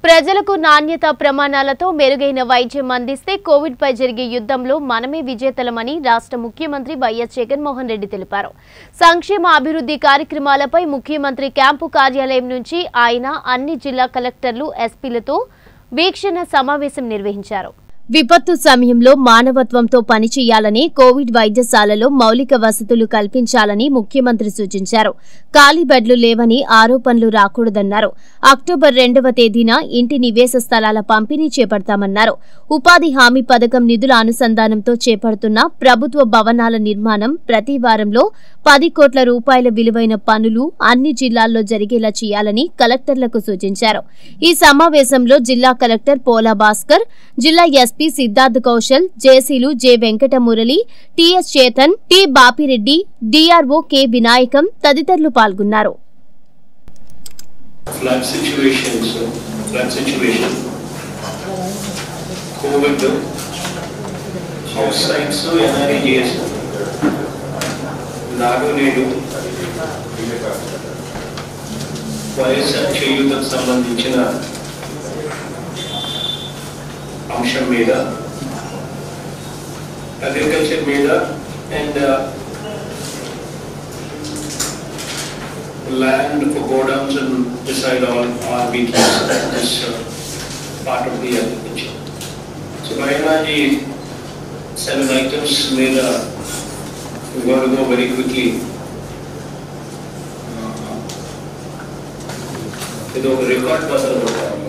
ప్రజలకు నాణ్యత ప్రమాణాలతో మెరుగైన వైద్యం అందిస్తే కోవిడ్ పై జరిగే యుద్ధంలో మనమే విజేతలమని రాష్ట్ర ముఖ్యమంత్రి వైఎస్ జగన్మోహన్ రెడ్డి తెలిపారు సంక్షేమ అభివృద్ధి కార్యక్రమాలపై ముఖ్యమంత్రి క్యాంపు కార్యాలయం నుంచి ఆయన అన్ని జిల్లా కలెక్టర్లు ఎస్పీలతో వీక్షణ సమావేశం నిర్వహించారు విపత్తు సమయంలో మానవత్వంతో పనిచేయాలని కోవిడ్ వైద్యశాలలో మౌలిక వసతులు కల్పించాలని ముఖ్యమంత్రి సూచించారు ఖాళీ బెడ్లు లేవని ఆరోపణలు రాకూడదన్నారు అక్టోబర్ రెండవ తేదీన ఇంటి నివేశ స్థలాల పంపిణీ చేపడతామన్నారు ఉపాధి హామీ పథకం నిధుల అనుసంధానంతో చేపడుతున్న ప్రభుత్వ భవనాల నిర్మాణం ప్రతి వారంలో పది కోట్ల రూపాయల విలువైన పనులు అన్ని జిల్లాల్లో జరిగేలా చేయాలని కలెక్టర్లకు సూచించారు ఈ సమావేశంలో జిల్లా కలెక్టర్ పోలా భాస్కర్ జిల్లా ఎస్పీ సిద్ధార్థ్ కౌశల్ జేసీలు J Venkata Murali TS Chetan T Bapireddy DRO K Vinayakam తదితరులు పాల్గొన్నారు flood situations, flood situation, COVID, house sites, NREGS, నాగనేడు YSR చేయూతకు సంబంధించిన అంశం మీద అగ్రికల్చర్ మీద and land for godowns and decide all RBTs, this uh, part of the agriculture. So by and large, seven items made a, we're going to go very quickly. ఇది ఒక record బదులు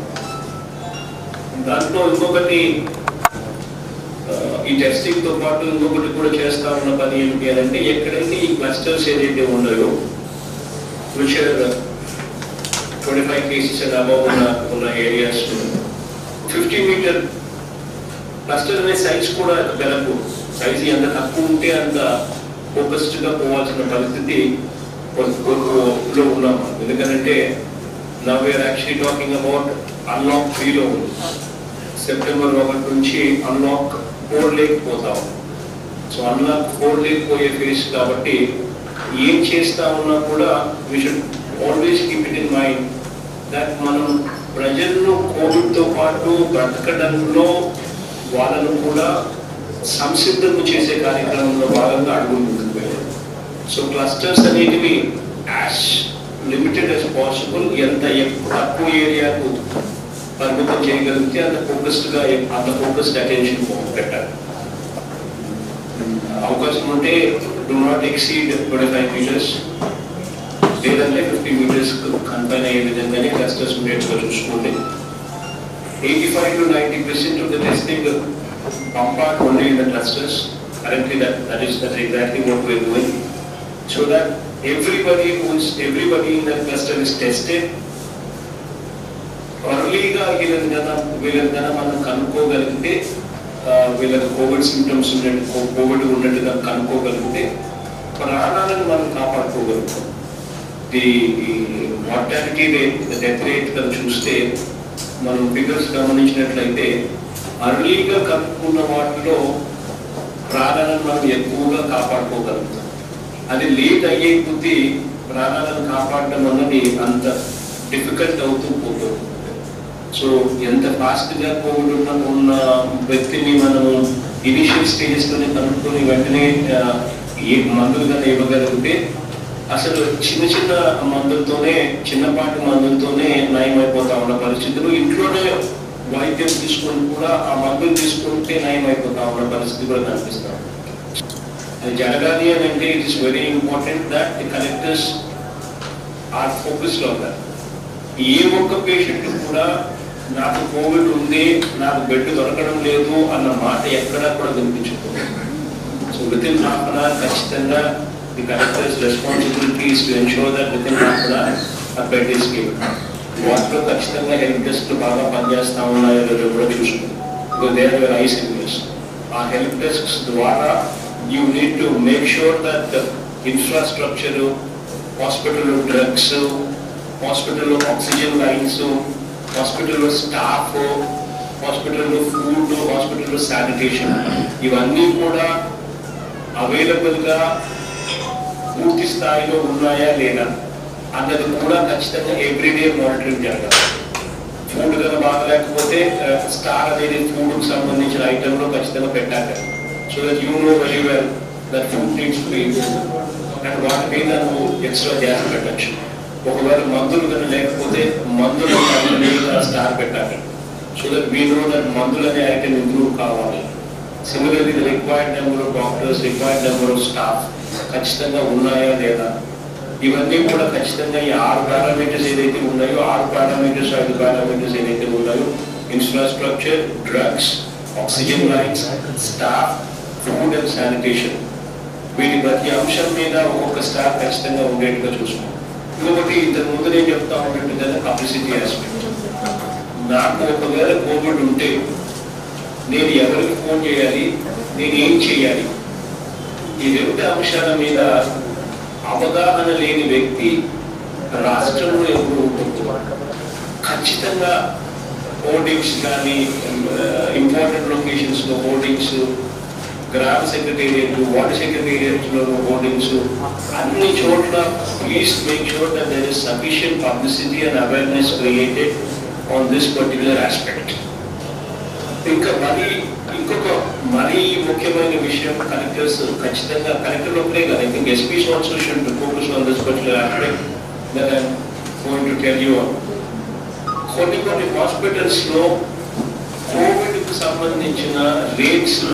దాంట్లో ఇంకొకటి ఆ, ఈ టెస్టింగ్ తో పాటు ఇంకొకటి కూడా చేస్తా ఉన్న పని ఏంటి అని అంటే ఎక్కడైతే ఈ క్లస్టర్స్ ఏదైతే ఉన్నాయో which are uh, 25 cases and above ఉన్న ఉన్న ఏరియాస్ ఫిఫ్టీ మీటర్ క్లస్టర్ అనే సైజ్ కూడా గెలకు సైజ్ ఎంత తక్కువ ఉంటే అంత ఫోకస్డ్ గా పోవాల్సిన పరిస్థితి లో ఉన్నాం ఎందుకంటే నా we're actually talking about unlock త్రీలో సెప్టెంబర్ ఒకటి నుంచి అన్లాక్ ఫోర్ లేకపోతాం సో అన్లాక్ ఫోర్ లేకపోయే ఫేస్ కాబట్టి ఏం చేస్తా ఉన్నా కూడా we should always keep it in mind that మనం ప్రజలను కోవిడ్తో పాటు బ్రతకడంలో వాళ్ళను కూడా సంసిద్ధం చేసే కార్యక్రమంలో భాగంగా అడుగులు ముందుకు వెళ్ళారు సో క్లస్టర్స్ అనేటివి యాజ్ లిమిటెడ్ as పాసిబుల్ ఎంత ఎక్కువ తక్కువ ఏరియాకు పరిమితం చేయగలిగితే అంత ఫోకస్డ్గా అంత ఫోకస్డ్ అటెన్షన్ పెట్టాలి అవకాశం ఉంటే do not exceed twenty five metres లేదంటే ఫిఫ్టీ మీటర్స్ కన్ఫైన్ అయ్యే విధంగానే క్లస్టర్స్ ఉండేట్టుగా చూసుకోండి eighty five to ninety percent of the testing compart only in the clusters currently that that is that exactly what we are doing so that everybody whose everybody in that cluster is tested అర్లీగా వీళ్ళని కనుక వీళ్ళని కనుక మనం కనుక్కోగలిగితే ఆ, వీళ్ళకి Covid symptoms ఉన్నట్టు Covid ఉన్నట్టుగా కనుక్కోగలిగితే ప్రాణాలను మనం కాపాడుకోగలుగుతాం the mortality rate death rate కనుక చూస్తే మనం ఫిగర్స్ గమనించినట్లయితే అర్లీగా కనుక్కున్న వాటిలో ప్రాణాలను మనం ఎక్కువగా కాపాడుకోగలుగుతాం అది లేట్ అయ్యే కొద్దీ ప్రాణాలను కాపాడడం అన్నది అంత డిఫికల్ట్ అవుతూ పోతుంది సో ఎంత ఫాస్ట్ గా కోవిడ్ ఉన్న ఉన్న వ్యక్తిని మనం ఇనిషియల్ స్టేజెస్ లోనే కనుక్కొని వెంటనే ఆ, ఏ మందులు కానీ ఇవ్వగలిగితే అసలు చిన్న చిన్న మందులతోనే చిన్నపాటి మందులతోనే నయమైపోతా ఉన్న పరిస్థితులు ఇంట్లోనే వైద్యం తీసుకొని కూడా ఆ మందులు తీసుకుంటే నయమైపోతా ఉన్న పరిస్థితి కూడా కనిపిస్తాం అది జరగాలి అని అంటే it is very important that the collectors are focused on that ఏ ఒక్క పేషెంట్ కూడా నాకు కోవిడ్ ఉంది నాకు బెడ్ దొరకడం లేదు అన్న మాట ఎక్కడా కూడా వినిపించకూడదు so within half an hour ఖచ్చితంగా the collectors responsibilities to ensure that within half an hour ఆ బెడ్ ఇస్ గివెన్ వాటిలో ఖచ్చితంగా హెల్ప్ డెస్క్ బాగా పనిచేస్తా ఉన్నాయో లేదో కూడా చూసుకోండి because they are I signals ఆ హెల్ప్ డెస్క్ ద్వారా you need to make sure that infrastructure hospital drugs హాస్పిటల్లో ఆక్సిజన్ లైన్స్ హాస్పిటల్లో స్టాఫ్ హాస్పిటల్లో ఫుడ్ హాస్పిటల్లో శానిటేషన్ ఇవన్నీ కూడా అవైలబుల్గా పూర్తి స్థాయిలో ఉన్నాయా లేదా అన్నది కూడా ఖచ్చితంగా ఎవ్రీడే మానిటరింగ్ జరగాలి ఫుడ్ కనుక బాగా లేకపోతే స్టార్ అనేది ఫుడ్ సంబంధించిన ఐటమ్ లో ఖచ్చితంగా పెట్టాలి so that you know very well that food needs to be and వాటి మీద నువ్వు ఎక్స్ట్రా ధ్యాస పెట్టచ్చు ఒకవేళ మందులు కానీ లేకపోతే మందులు అనే మీద స్టార్ పెట్టాలి so that we know that మందులు అనే ఐటమ్ ఇంప్రూవ్ కావాలి similarly the required number of doctors required number of staff ఖచ్చితంగా ఉన్నాయా లేదా ఇవన్నీ కూడా ఖచ్చితంగా ఈ ఆరు పారామీటర్స్ ఏదైతే ఉన్నాయో ఆరు పారామీటర్స్ ఐదు పారామీటర్స్ ఏదైతే ఉన్నాయో infrastructure drugs oxygen lines staff food and sanitation వీటి ప్రతి అంశం మీద ఒక్కొక్క స్టాఫ్ ఖచ్చితంగా ఉండేట్టుగా చూసుకోండి ఇంకొకటి ఇంతకు ముందు నేను చెప్తా ఉన్నట్టుగా పబ్లిసిటీ ఆస్పెక్ట్ నాకు ఒకవేళ కోవిడ్ ఉంటే నేను ఎవరికి ఫోన్ చేయాలి నేను ఏం చేయాలి ఈ రెండు అంశాల మీద అవగాహన లేని వ్యక్తి రాష్ట్రంలో ఎప్పుడు ఉంటుంది ఖచ్చితంగా హోర్డింగ్స్ కానీ ఇంపార్టెంట్ లొకేషన్స్ లో హోర్డింగ్స్ గ్రామ సెక్రటేరియట్ వాటర్ సెక్రటేరియట్ లో హోర్డింగ్స్ అన్ని చోట్ల please make sure that there is sufficient publicity and awareness created on this particular aspect ఇంకా మరి ఇంకొక మరీ ముఖ్యమైన విషయం కలెక్టర్స్ ఖచ్చితంగా కలెక్టర్ ఒకటే కదా I think SPs also should focus on this particular aspect that I going to tell you కొన్ని కొన్ని హాస్పిటల్స్ లో కోవిడ్ కు సంబంధించిన రేట్స్